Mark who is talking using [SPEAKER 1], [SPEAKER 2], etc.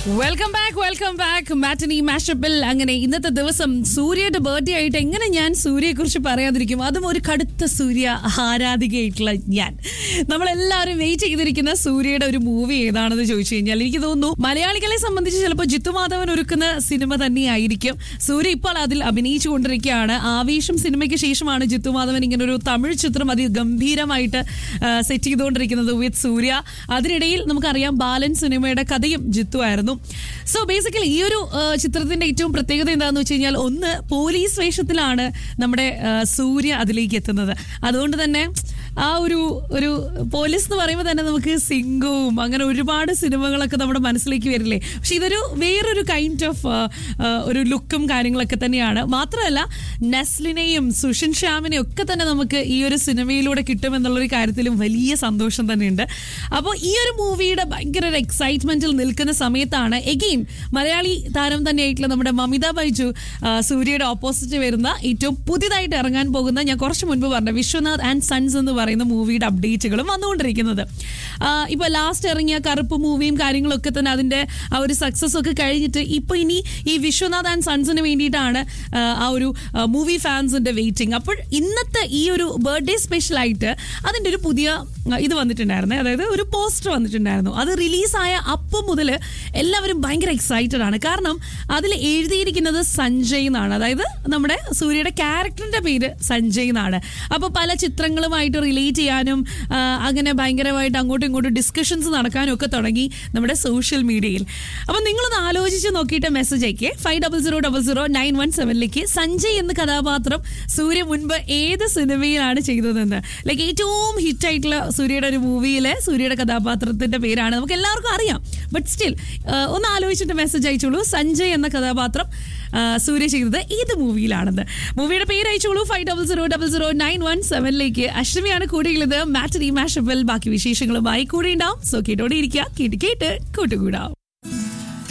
[SPEAKER 1] welcome back welcome back matinee മാഷപ്പിൽ അങ്ങനെ ഇന്നത്തെ ദിവസം സൂര്യയുടെ ബർത്ത്ഡേ ആയിട്ട് എങ്ങനെ ഞാൻ സൂര്യയെ കുറിച്ച് പറയാതിരിക്കും അതും ഒരു കടുത്ത സൂര്യ ആരാധികയായിട്ടുള്ള ഞാൻ നമ്മളെല്ലാവരും വെയിറ്റ് ചെയ്തിരിക്കുന്ന സൂര്യയുടെ ഒരു മൂവി ഏതാണെന്ന് ചോദിച്ചു കഴിഞ്ഞാൽ എനിക്ക് തോന്നുന്നു മലയാളികളെ സംബന്ധിച്ച് ചിലപ്പോൾ ജിത്തുമാധവൻ ഒരുക്കുന്ന സിനിമ തന്നെയായിരിക്കും സൂര്യ ഇപ്പോൾ അതിൽ അഭിനയിച്ചുകൊണ്ടിരിക്കുകയാണ് ആവേശം സിനിമയ്ക്ക് ശേഷമാണ് ജിത്തുമാധവൻ ഇങ്ങനെ ഒരു തമിഴ് ചിത്രം അതിഗംഭീരമായിട്ട് സെറ്റ് ചെയ്തുകൊണ്ടിരിക്കുന്നത് വിത്ത് സൂര്യ അതിനിടയിൽ നമുക്കറിയാം ബാലൻ സിനിമയുടെ കഥയും ജിത്തു ആയിരുന്നു സോ ബേസിക്കലി ഈ ഒരു ആ, ചിത്രത്തിന്റെ ഏറ്റവും പ്രത്യേകത എന്താണെന്ന് വെച്ച് കഴിഞ്ഞാൽ ഒന്ന് പോലീസ് വേഷത്തിലാണ് നമ്മുടെ ആ, സൂര്യ അതിലേക്ക് എത്തുന്നത് അതുകൊണ്ട് തന്നെ ആ ഒരു ഒരു പോലീസ് എന്ന് പറയുമ്പോൾ തന്നെ നമുക്ക് സിംഗവും അങ്ങനെ ഒരുപാട് സിനിമകളൊക്കെ നമ്മുടെ മനസ്സിലേക്ക് വരില്ലേ പക്ഷെ ഇതൊരു വേറൊരു കൈൻഡ് ഓഫ് ഒരു ലുക്കും കാര്യങ്ങളൊക്കെ തന്നെയാണ് മാത്രമല്ല നെസ്ലിനെയും സുഷിൻ ശ്യാമിനെയും ഒക്കെ തന്നെ നമുക്ക് ഈ ഒരു സിനിമയിലൂടെ കിട്ടുമെന്നുള്ളൊരു കാര്യത്തിലും വലിയ സന്തോഷം തന്നെയുണ്ട് അപ്പോൾ ഈ ഒരു മൂവിയുടെ ഭയങ്കര ഒരു എക്സൈറ്റ്മെന്റിൽ നിൽക്കുന്ന സമയത്താണ് എഗെയിൻ മലയാളി താരം തന്നെയായിട്ടുള്ള നമ്മുടെ മമിത ബൈജു ആ, സൂര്യയുടെ ഓപ്പോസിറ്റ് വരുന്ന ഏറ്റവും പുതിയതായിട്ട് ഇറങ്ങാൻ പോകുന്ന ഞാൻ കുറച്ച് മുൻപ് പറഞ്ഞ വിശ്വനാഥ് ആൻഡ് സൺസ് എന്ന് പറയുന്ന മൂവിയുടെ അപ്ഡേറ്റുകളും വന്നുകൊണ്ടിരിക്കുന്നത് ആ, ഇപ്പൊ ലാസ്റ്റ് ഇറങ്ങിയ കറുപ്പ് മൂവിയും കാര്യങ്ങളൊക്കെ തന്നെ അതിന്റെ ആ ഒരു സക്സസ് ഒക്കെ കഴിഞ്ഞിട്ട് ഇപ്പൊ ഇനി ഈ വിശ്വനാഥ് ആൻഡ് സൺസിന് വേണ്ടിയിട്ടാണ് ആ, ആ ഒരു മൂവി ഫാൻസിന്റെ വെയിറ്റിംഗ് അപ്പോൾ ഇന്നത്തെ ഈ ഒരു ബർത്ത്ഡേ സ്പെഷ്യൽ ആയിട്ട് അതിന്റെ ഒരു പുതിയ ആ, ഇത് വന്നിട്ടുണ്ടായിരുന്നു അതായത് ഒരു പോസ്റ്റർ വന്നിട്ടുണ്ടായിരുന്നു അത് റിലീസായ അപ്പം മുതൽ എല്ലാവരും ഭയങ്കര എക്സൈറ്റഡ് ആണ് കാരണം അതിൽ എഴുതിയിരിക്കുന്നത് സഞ്ജയ് എന്നാണ് അതായത് നമ്മുടെ സൂര്യയുടെ ക്യാരക്ടറിന്റെ പേര് സഞ്ജയ് എന്നാണ് അപ്പൊ പല ചിത്രങ്ങളുമായിട്ട് റിലേറ്റ് ചെയ്യാനും ആ, അങ്ങനെ ഭയങ്കരമായിട്ട് അങ്ങോട്ടും ഇങ്ങോട്ടും ഡിസ്കഷൻസ് നടക്കാനും ഒക്കെ തുടങ്ങി നമ്മുടെ സോഷ്യൽ മീഡിയയിൽ അപ്പൊ നിങ്ങളൊന്ന് ആലോചിച്ച് നോക്കിയിട്ട് മെസ്സേജ് അയക്കേ five double zero double zero nine one സെവനിലേക്ക് സഞ്ജയ് എന്ന കഥാപാത്രം സൂര്യ മുൻപ് ഏത് സിനിമയിലാണ് ചെയ്തതെന്ന് ലൈക്ക് ഏറ്റവും ഹിറ്റ് ആയിട്ടുള്ള സൂര്യയുടെ ഒരു മൂവിയിലെ സൂര്യയുടെ കഥാപാത്രത്തിന്റെ പേരാണ് നമുക്ക് എല്ലാവർക്കും അറിയാം ബട്ട് സ്റ്റിൽ ഒന്ന് ആലോചിച്ചിട്ട് മെസ്സേജ് അയച്ചോളൂ സഞ്ജയ് എന്ന കഥാപാത്രം ആ, സൂര്യ ചെയ്തത് ഏത് മൂവിയിലാണെന്ന് മൂവിയുടെ പേര് അയച്ചോളൂ five double zero double zero nine one സെവനിലേക്ക് അഷ്ടമിയാണ് കൂടെയുള്ളത് മാറ്ററി മാഷബൽ ബാക്കി വിശേഷങ്ങളുമായി കൂടെ ഉണ്ടാവും സോ കേട്ടോടെ ഇരിക്കുക കേട്ട് കേട്ട് കൂട്ടുകൂടാം